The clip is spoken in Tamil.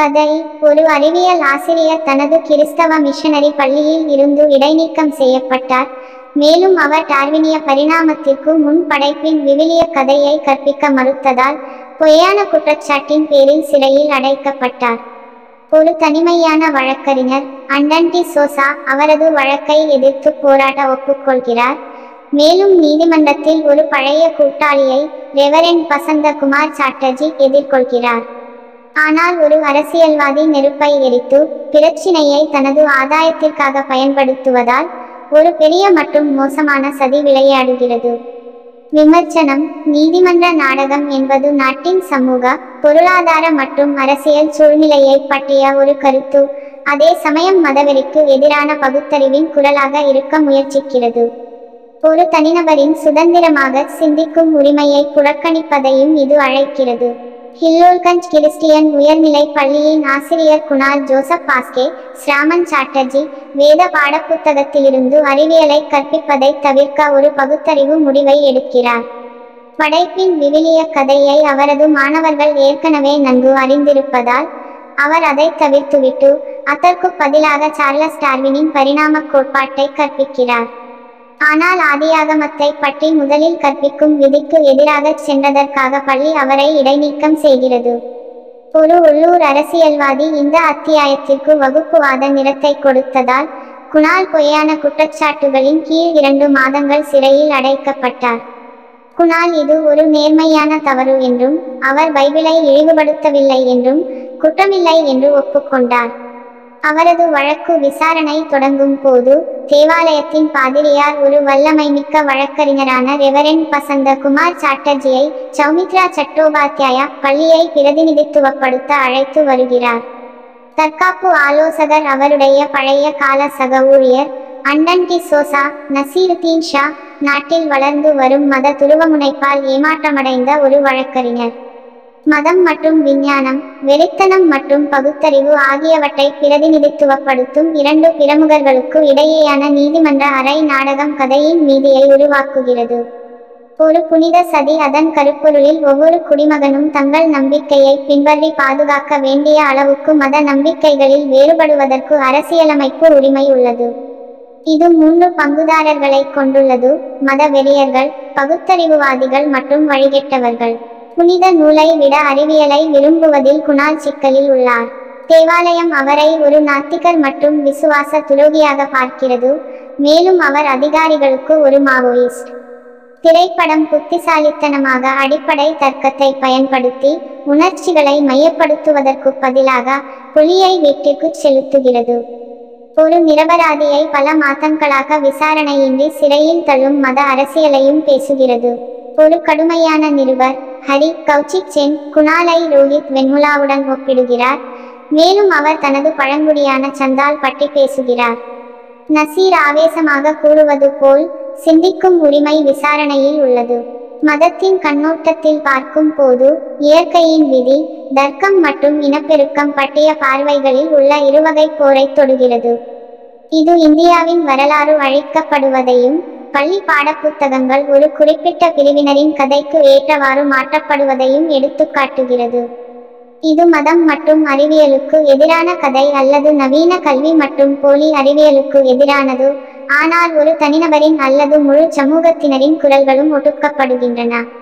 கதை ஒரு அறிவியல் ஆசிரியர் தனது கிறிஸ்தவ மிஷனரி பள்ளியில் இருந்து இடைநீக்கம் செய்யப்பட்டார் மேலும் அவர் டார்வினிய பரிணாமத்திற்கு முன் படைப்பின் விவிலிய கதையை கற்பிக்க மறுத்ததால் பொய்யான குற்றச்சாட்டின் பேரில் சிறையில் அடைக்கப்பட்டார் ஒரு தனிமையான வழக்கறிஞர் அண்டன்டி சோசா அவரது வழக்கை எதிர்த்து போராட ஒப்புக்கொள்கிறார் மேலும் நீதிமன்றத்தில் ஒரு பழைய கூட்டாளியை ரெவரெண்ட் வசந்தகுமார் சாட்டர்ஜி எதிர்கொள்கிறார் ஆனால் ஒரு அரசியல்வாதி நெருப்பை எரித்து பிரச்சினையை தனது ஆதாயத்திற்காக பயன்படுத்துவதால் ஒரு பெரிய மற்றும் மோசமான சதி விளையாடுகிறது விமர்சனம் நீதிமன்ற நாடகம் என்பது நாட்டின் சமூக பொருளாதார மற்றும் அரசியல் சூழ்நிலையை பற்றிய ஒரு கருத்து அதே சமயம் மதவெறிக்கு எதிரான பகுத்தறிவின் குரலாக இருக்க முயற்சிக்கிறது ஒரு தனிநபரின் சுதந்திரமாக சிந்திக்கும் உரிமையை புறக்கணிப்பதையும் இது அழைக்கிறது ஹில்லோல்கஞ்ச் கிறிஸ்டியன் உயர்நிலை பள்ளியின் ஆசிரியர் குணால் ஜோசப் பாஸ்கே ஸ்ராமன் சாட்டர்ஜி வேத பாடப்புத்தகத்திலிருந்து அறிவியலை கற்பிப்பதை தவிர்க்க ஒரு பகுத்தறிவு முடிவை எடுக்கிறார் படைப்பின் விவிலிய கதையை அவரது மாணவர்கள் ஏற்கனவே நன்கு அறிந்திருப்பதால் அவர் அதை தவிர்த்துவிட்டு அதற்கு பதிலாக சார்லஸ் டார்வினின் பரிணாம கோட்பாட்டை கற்பிக்கிறார் ஆனால் ஆதியாகமத்தை பற்றி முதலில் கற்பிக்கும் விதிக்கு எதிராக சென்றதற்காக பள்ளி அவரை இடைநீக்கம் செய்கிறது ஒரு உள்ளூர் அரசியல்வாதி இந்த அத்தியாயத்திற்கு வகுப்புவாத நிறத்தை கொடுத்ததால் குணால் பொய்யான குற்றச்சாட்டுகளின் கீழ் இரண்டு மாதங்கள் சிறையில் அடைக்கப்பட்டார் குணால் இது ஒரு நேர்மையான தவறு என்றும் அவர் பைபிளை இழிவுபடுத்தவில்லை என்றும் குற்றமில்லை என்று ஒப்புக்கொண்டார் அவரது வழக்கு விசாரணை தொடங்கும் போது தேவாலயத்தின் பாதிரியார் ஒரு வல்லமை மிக்க வழக்கறிஞரான ரெவரெண்ட் பசந்த குமார் சாட்டர்ஜியை சௌமித்ரா சட்டோபாத்யாயா பள்ளியை பிரதிநிதித்துவப்படுத்த அழைத்து வருகிறார் தற்காப்பு ஆலோசகர் அவருடைய பழைய கால சக ஊழியர் அண்டன்டி சோசா நசீருத்தீன் ஷா நாட்டில் வளர்ந்து வரும் மத துருவமுனைப்பால் ஏமாற்றமடைந்த ஒரு வழக்கறிஞர் மதம் மற்றும் விஞ்ஞானம் வெறித்தனம் மற்றும் பகுத்தறிவு ஆகியவற்றை பிரதிநிதித்துவப்படுத்தும் இரண்டு பிரமுகர்களுக்கு இடையேயான நீதிமன்ற அறை நாடகம் கதையின் மீதியை உருவாக்குகிறது ஒரு புனித சதி அதன் கருப்பொருளில் ஒவ்வொரு குடிமகனும் தங்கள் நம்பிக்கையை பின்பற்றி பாதுகாக்க வேண்டிய அளவுக்கு மத நம்பிக்கைகளில் வேறுபடுவதற்கு அரசியலமைப்பு உரிமை உள்ளது இது மூன்று பங்குதாரர்களை கொண்டுள்ளது மத வெறியர்கள் பகுத்தறிவுவாதிகள் மற்றும் வழிகெட்டவர்கள் புனித நூலை விட அறிவியலை விரும்புவதில் குணால் சிக்கலில் உள்ளார் தேவாலயம் அவரை ஒரு நாத்திகர் மற்றும் விசுவாச துரோகியாக பார்க்கிறது மேலும் அவர் அதிகாரிகளுக்கு ஒரு மாவோயிஸ்ட் திரைப்படம் புத்திசாலித்தனமாக அடிப்படை தர்க்கத்தை பயன்படுத்தி உணர்ச்சிகளை மையப்படுத்துவதற்கு பதிலாக புலியை வீட்டிற்கு செலுத்துகிறது ஒரு நிரபராதியை பல மாதங்களாக விசாரணையின்றி சிறையில் தள்ளும் மத அரசியலையும் பேசுகிறது ஒரு கடுமையான நிருபர் ஹரி கௌச்சிக் சென் குணாலை ரோஹித் வெண்முலாவுடன் ஒப்பிடுகிறார் மேலும் அவர் தனது பழங்குடியான சந்தால் பற்றி பேசுகிறார் நசீர் ஆவேசமாக கூறுவது போல் சிந்திக்கும் உரிமை விசாரணையில் உள்ளது மதத்தின் கண்ணோட்டத்தில் பார்க்கும் போது இயற்கையின் விதி தர்க்கம் மற்றும் இனப்பெருக்கம் பற்றிய பார்வைகளில் உள்ள இருவகை போரை தொடுகிறது இது இந்தியாவின் வரலாறு அழிக்கப்படுவதையும் பள்ளி பாடப்புத்தகங்கள் ஒரு குறிப்பிட்ட பிரிவினரின் கதைக்கு ஏற்றவாறு மாற்றப்படுவதையும் எடுத்துக்காட்டுகிறது இது மதம் மற்றும் அறிவியலுக்கு எதிரான கதை அல்லது நவீன கல்வி மற்றும் போலி அறிவியலுக்கு எதிரானது ஆனால் ஒரு தனிநபரின் அல்லது முழு சமூகத்தினரின் குரல்களும் ஒடுக்கப்படுகின்றன